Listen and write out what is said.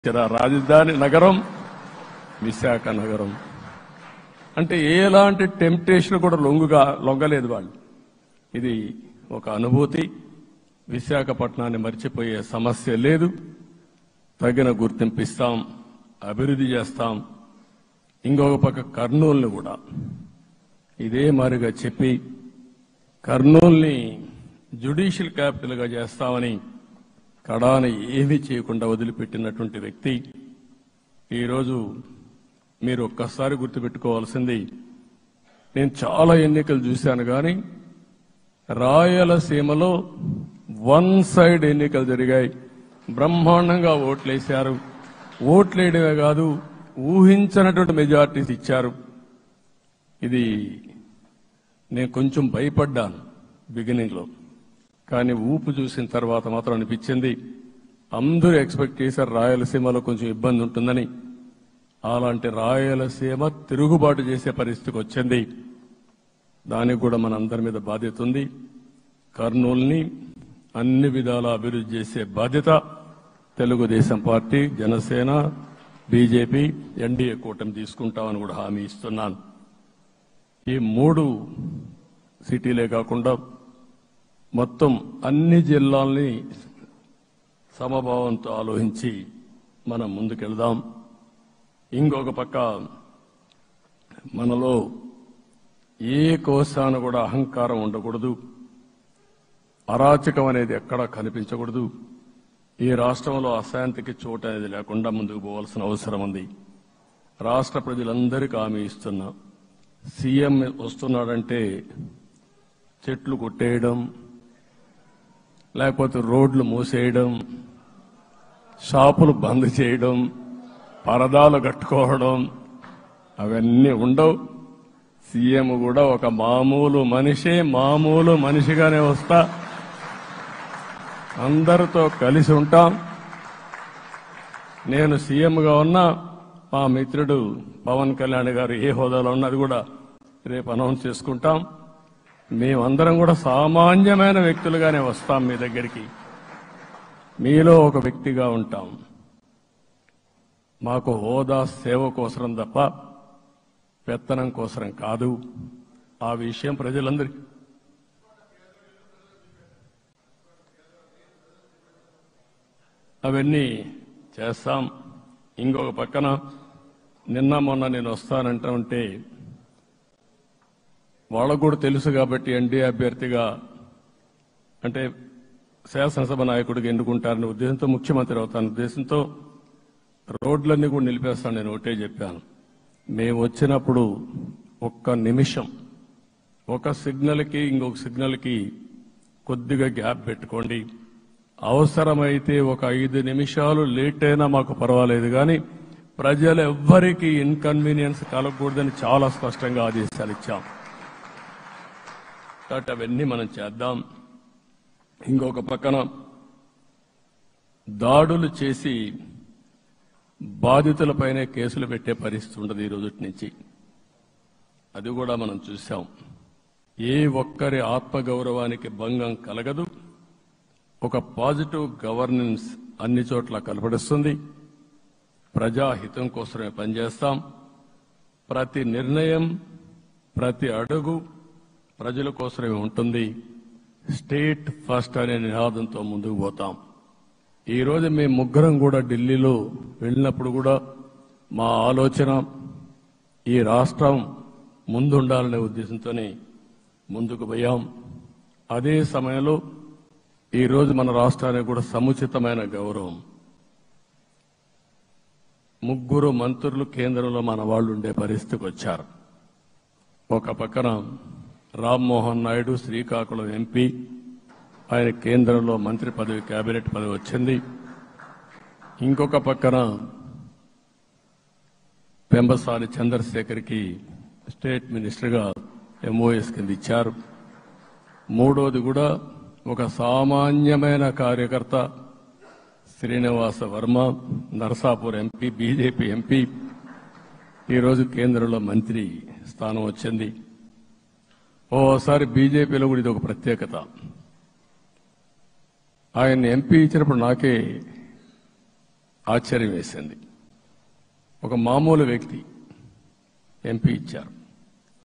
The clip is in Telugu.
ఇక్కడ రాజధాని నగరం విశాఖ నగరం అంటే ఎలాంటి టెంప్టేషన్ కూడా లొంగుగా లొంగలేదు వాళ్ళు ఇది ఒక అనుభూతి విశాఖపట్నాన్ని మర్చిపోయే సమస్య లేదు తగిన గుర్తింపు ఇస్తాం అభివృద్ధి చేస్తాం ఇంకొక పక్క కర్నూలుని కూడా ఇదే మాదిరిగా చెప్పి కర్నూల్ని జ్యుడిషియల్ క్యాపిటల్గా చేస్తామని కడాన ఏమీ చేయకుండా వదిలిపెట్టినటువంటి వ్యక్తి ఈరోజు మీరు ఒక్కసారి గుర్తుపెట్టుకోవాల్సింది నేను చాలా ఎన్నికలు చూశాను కానీ రాయలసీమలో వన్ సైడ్ ఎన్నికలు జరిగాయి బ్రహ్మాండంగా ఓట్లేశారు ఓట్లేయడమే కాదు ఊహించనటువంటి మెజార్టీస్ ఇచ్చారు ఇది నేను కొంచెం భయపడ్డాను బిగినింగ్ లో కానీ ఊపు చూసిన తర్వాత మాత్రం అనిపించింది అందరూ ఎక్స్పెక్ట్ చేశారు రాయలసీమలో కొంచెం ఇబ్బంది ఉంటుందని అలాంటి రాయలసీమ తిరుగుబాటు చేసే పరిస్థితికి వచ్చింది దానికి కూడా మన అందరి మీద బాధ్యత ఉంది కర్నూల్ని అన్ని విధాల అభివృద్ధి చేసే బాధ్యత Telugu Desam party Janasena BJP NDA కూటమి తీసుకుంటామని కూడా హామీ ఇస్తున్నాను ఈ మూడు సిటీలే కాకుండా మొత్తం అన్ని జిల్లాల్ని సమభావంతో ఆలోచించి మనం ముందుకెళ్దాం ఇంకొక పక్క మనలో ఏ కోశాన కూడా అహంకారం ఉండకూడదు అరాచకం అనేది ఎక్కడా కనిపించకూడదు ఈ రాష్ట్రంలో అశాంతికి చోటు అనేది లేకుండా ముందుకు పోవాల్సిన అవసరం ఉంది రాష్ట్ర ప్రజలందరికీ హామీ ఇస్తున్నా సీఎం వస్తున్నాడంటే చెట్లు కొట్టేయడం లేకపోతే రోడ్లు మూసేయడం షాపులు బంద్ చేయడం పరదాలు కట్టుకోవడం అవన్నీ ఉండవు సీఎం కూడా ఒక మామూలు మనిషే మామూలు మనిషిగానే వస్తా అందరితో కలిసి ఉంటాం నేను సీఎంగా ఉన్నా మా మిత్రుడు పవన్ కళ్యాణ్ గారు ఏ హోదాలో ఉన్నది కూడా రేపు అనౌన్స్ చేసుకుంటాం మేమందరం కూడా సామాన్యమైన వ్యక్తులుగానే వస్తాం మీ దగ్గరికి మీలో ఒక వ్యక్తిగా ఉంటాం మాకు హోదా సేవ కోసరం తప్ప పెత్తనం కోసరం కాదు ఆ విషయం ప్రజలందరికీ అవన్నీ చేస్తాం ఇంకొక పక్కన నిన్న మొన్న నేను వస్తానంటా ఉంటే వాళ్ళకు కూడా తెలుసు కాబట్టి ఎన్డీఏ అభ్యర్థిగా అంటే శాసనసభ నాయకుడిగా ఎన్నుకుంటారనే ఉద్దేశంతో ముఖ్యమంత్రి అవుతాను ఉద్దేశంతో రోడ్లన్నీ కూడా నిలిపేస్తాను నేను ఒకటే చెప్పాను మేము వచ్చినప్పుడు ఒక్క నిమిషం ఒక సిగ్నల్కి ఇంకొక సిగ్నల్కి కొద్దిగా గ్యాప్ పెట్టుకోండి అవసరమైతే ఒక ఐదు నిమిషాలు లేట్ అయినా మాకు పర్వాలేదు కానీ ప్రజలు ఎవ్వరికీ ఇన్కన్వీనియన్స్ కలగకూడదని చాలా స్పష్టంగా ఆదేశాలు ఇచ్చాం కాబట్టి అవన్నీ మనం చేద్దాం ఇంకొక పక్కన దాడులు చేసి బాధితులపైనే కేసులు పెట్టే పరిస్థితి ఉండదు ఈ రోజు నుంచి అది కూడా మనం చూసాం ఏ ఒక్కరి ఆత్మగౌరవానికి భంగం కలగదు ఒక పాజిటివ్ గవర్నెన్స్ అన్ని చోట్ల కనబడుస్తుంది ప్రజాహితం కోసమే పనిచేస్తాం ప్రతి నిర్ణయం ప్రతి అడుగు ప్రజల కోసమే ఉంటుంది స్టేట్ ఫస్ట్ అనే నినాదంతో ముందుకు పోతాం ఈ రోజు మేము ముగ్గురం కూడా ఢిల్లీలో వెళ్ళినప్పుడు కూడా మా ఆలోచన ఈ రాష్ట్రం ముందుండాలనే ఉద్దేశంతోనే ముందుకు పోయాం అదే సమయంలో ఈ రోజు మన రాష్ట్రానికి కూడా సముచితమైన గౌరవం ముగ్గురు మంత్రులు కేంద్రంలో మన వాళ్ళు ఉండే పరిస్థితికి వచ్చారు ఒక పక్కన రామ్మోహన్ నాయుడు శ్రీకాకుళం ఎంపీ ఆయన కేంద్రంలో మంత్రి పదవి కేబినెట్ పదవి వచ్చింది ఇంకొక పక్కన పెంబసాని చంద్రశేఖర్కి స్టేట్ మినిస్టర్గా ఎంఓఎస్ కింద ఇచ్చారు మూడోది కూడా ఒక సామాన్యమైన కార్యకర్త Srinivasa Varma Narasapur MP BJP MP ఈరోజు కేంద్రంలో మంత్రి స్థానం వచ్చింది ఓసారి బీజేపీలో కూడా ఇది ఒక ప్రత్యేకత ఆయన ఎంపీ ఇచ్చినప్పుడు నాకే ఆశ్చర్యం వేసింది ఒక మామూలు వ్యక్తి ఎంపీ ఇచ్చారు